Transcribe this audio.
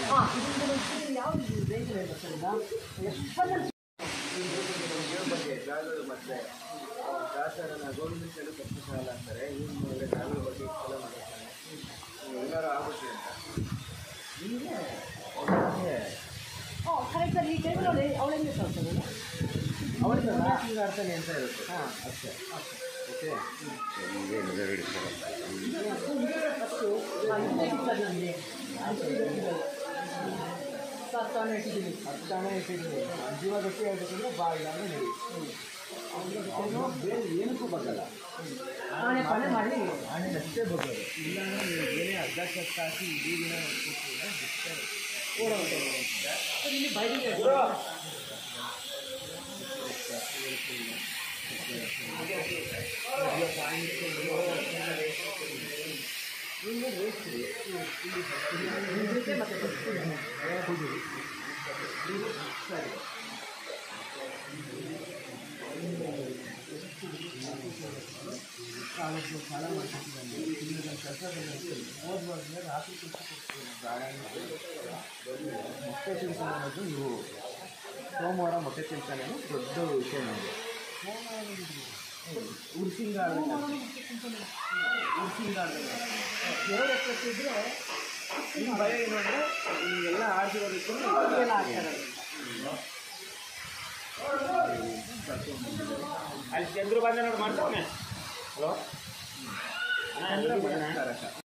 ಹಾಂ ಇದರಿಂದ ಯಾವ ರೇಂಜ್ ಇದೆ ಸರ್ ಈಗ ಎಷ್ಟು ಬಗ್ಗೆ ಜಾಗದ ಮತ್ತೆ ದಾಸರನ್ನ ಗೌರ್ಮೆಂಟ್ ಸೈಡ್ ತಪ್ಪು ಸಾಲ ಅಂತಾರೆ ಇವ್ನು ನೋಡಿದ್ರೆ ಜಾಗದ ಬಗ್ಗೆ ಸಾಲ ಮಾಡ್ತಾನೆ ಏನಾರು ಆಗುತ್ತೆ ಅಂತ ಹೀಗೆ ಅವ್ರಿಗೆ ಹಾಂ ಕರೆಕ್ಟ್ ಸರ್ ಈ ಟೈಮಲ್ಲಿ ಅವಳು ಹೆಂಗೆ ಸರ್ ಸರ್ ಅವಳಿಗೆ ಹಿಂಗೆ ಅರ್ಥನೇ ಅಂತ ಇರುತ್ತೆ ಹಾಂ ಅಷ್ಟೇ ಓಕೆ ಫಸ್ಟು ಸರ್ ನನಗೆ ಸರ್ ತಾನು ಇಟ್ಟಿದ್ದೀನಿ ಹತ್ತು ಹಣ ಇಟ್ಟಿದ್ದೀನಿ ಜೀವ ಗಟ್ಟಿ ಆಗಬೇಕಂದ್ರೆ ಬಾ ಇಲ್ಲ ಅಂದ್ರೆ ಹೇಳಿ ಅವನು ಬೇರೆ ಏನಕ್ಕೂ ಬಗ್ಗಲ್ಲ ನಾನೇ ಪಣೆ ಮಾಡಿ ಆಣೆನಷ್ಟೇ ಬಗ್ಗೋದು ಇಲ್ಲಾಂದ್ರೆ ನೀವು ಬೇರೆ ಅರ್ಧ ಕಷ್ಟ ಹಾಕಿ ಇಡೀ ದಿನ ಕೂತ್ಕೊಂಡ್ರೆ ಬಿಡ್ತಾರೆ ಓಡೋಗುತ್ತೆ ಸರ್ ಇಲ್ಲಿ ಬೈದಿದೆ ಕಾಲಕ್ಕೆ ಸಾಲ ಮಾಡ್ತಿದ್ದಾನೆ ತಿಂಗಳ ಕೆಲಸ ಓದ್ಬಾರ್ದು ರಾತ್ರಿ ಕೆಲಸ ಕೊಡ್ತೀನಿ ಬೇಡ ಮೊಟ್ಟೆ ತಿಂತಾನೆ ಅನ್ನೋದು ನೀವು ಸೋಮವಾರ ಮೊಟ್ಟೆ ತಿಂತಾನೆ ದೊಡ್ಡ ವಿಷಯ ನನಗೆ ಉರ್ಸಿಂಗಾಡ ಉರ್ಸಿಂಗಾಡ ಎರಡು ಎಷ್ಟೊತ್ತಿದ್ರೆ ನಿಮ್ಮ ಭಯ ಏನು ಅಂದರೆ ಹಿಂಗೆಲ್ಲ ಆಡ್ತಿರೋದಕ್ಕೆ ಎಲ್ಲ ಆಗ್ತಾರೆ ಅಲ್ಲಿ ಚಂದ್ರು ಬಂದ ನೋಡಿ ಮಾಡ್ತಾನೆ ಹಲೋ ಚಂದ್ರ ಬಂದ